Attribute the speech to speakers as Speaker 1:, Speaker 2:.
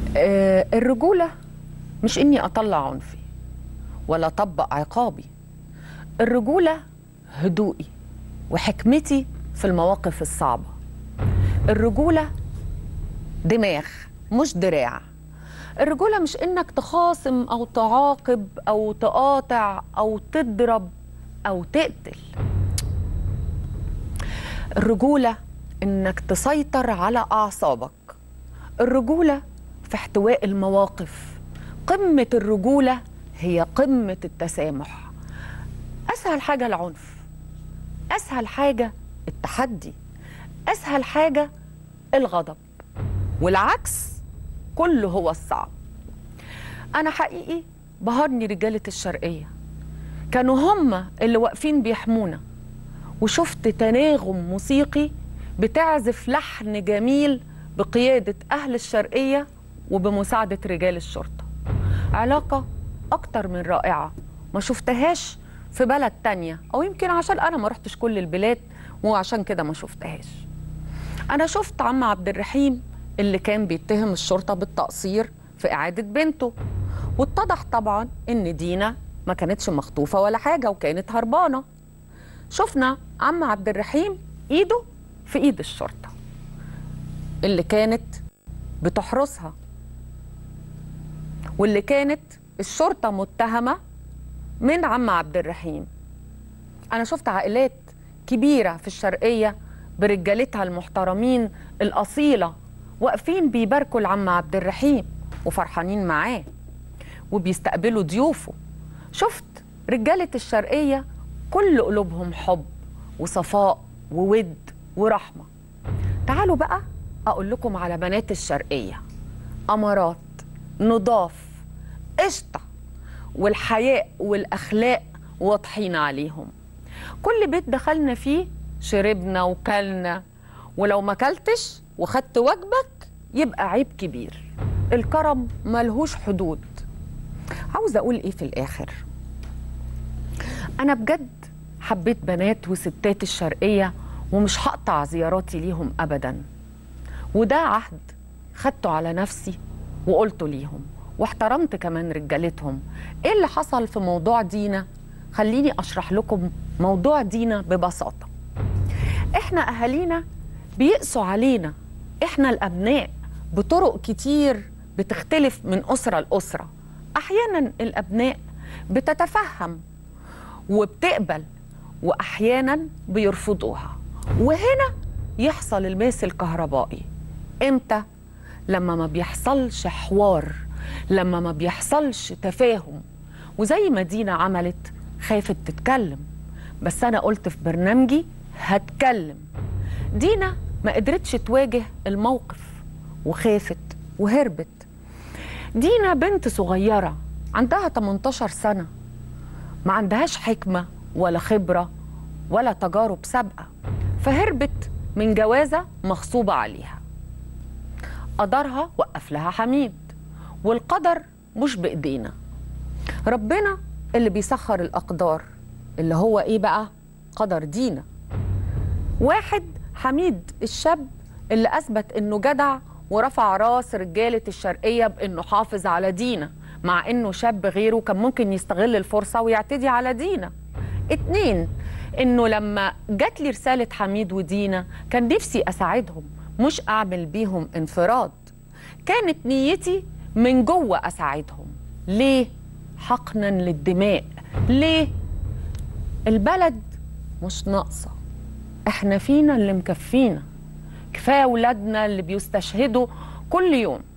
Speaker 1: آه، الرجولة مش إني أطلع عنفي ولا أطبق عقابي الرجولة هدوئي وحكمتي في المواقف الصعبة الرجولة دماغ مش دراع الرجولة مش إنك تخاصم أو تعاقب أو تقاطع أو تضرب أو تقتل الرجولة إنك تسيطر على أعصابك الرجولة في احتواء المواقف قمة الرجولة هي قمة التسامح أسهل حاجة العنف أسهل حاجة التحدي أسهل حاجة الغضب والعكس كله هو الصعب أنا حقيقي بهرني رجالة الشرقية كانوا هم اللي واقفين بيحمونا وشفت تناغم موسيقي بتعزف لحن جميل بقيادة أهل الشرقية وبمساعدة رجال الشرطة علاقة أكتر من رائعة ما شفتهاش في بلد تانية أو يمكن عشان أنا ما رحتش كل البلاد وعشان كده ما شفتهاش أنا شفت عم عبد الرحيم اللي كان بيتهم الشرطة بالتقصير في إعادة بنته واتضح طبعا إن دينا ما كانتش مخطوفة ولا حاجة وكانت هربانة شفنا عم عبد الرحيم إيده في إيد الشرطة اللي كانت بتحرسها واللي كانت الشرطة متهمة من عم عبد الرحيم أنا شفت عائلات كبيرة في الشرقية برجالتها المحترمين الأصيلة واقفين بيباركوا لعم عبد الرحيم وفرحانين معاه وبيستقبلوا ضيوفه شفت رجالة الشرقية كل قلوبهم حب وصفاء وود ورحمة تعالوا بقى أقول لكم على بنات الشرقية أمارات نضاف قشطة والحياء والأخلاق واضحين عليهم كل بيت دخلنا فيه شربنا وكلنا ولو ما كلتش وخدت واجبك يبقى عيب كبير الكرم ملهوش حدود عاوزة أقول إيه في الآخر أنا بجد حبيت بنات وستات الشرقية ومش هقطع زياراتي ليهم أبدا وده عهد خدته على نفسي وقلته ليهم واحترمت كمان رجالتهم ايه اللي حصل في موضوع دينا خليني اشرح لكم موضوع دينا ببساطه احنا اهالينا بيقسوا علينا احنا الابناء بطرق كتير بتختلف من اسره لاسره احيانا الابناء بتتفهم وبتقبل واحيانا بيرفضوها وهنا يحصل الماس الكهربائي امتى لما ما بيحصلش حوار لما ما بيحصلش تفاهم وزي ما دينا عملت خافت تتكلم بس انا قلت في برنامجي هتكلم دينا ما قدرتش تواجه الموقف وخافت وهربت دينا بنت صغيرة عندها 18 سنة ما عندهاش حكمة ولا خبرة ولا تجارب سابقة فهربت من جوازة مغصوبة عليها قدرها وقف لها حميد والقدر مش بإيدينا ربنا اللي بيسخر الأقدار اللي هو إيه بقى قدر دينا واحد حميد الشاب اللي أثبت إنه جدع ورفع راس رجالة الشرقية بإنه حافظ على دينا مع إنه شاب غيره كان ممكن يستغل الفرصة ويعتدي على دينا اتنين إنه لما جات لي رسالة حميد ودينا كان نفسي أساعدهم مش أعمل بيهم انفراد كانت نيتي من جوه أساعدهم ليه؟ حقنا للدماء ليه؟ البلد مش ناقصة احنا فينا اللي مكفينا كفاية ولادنا اللي بيستشهدوا كل يوم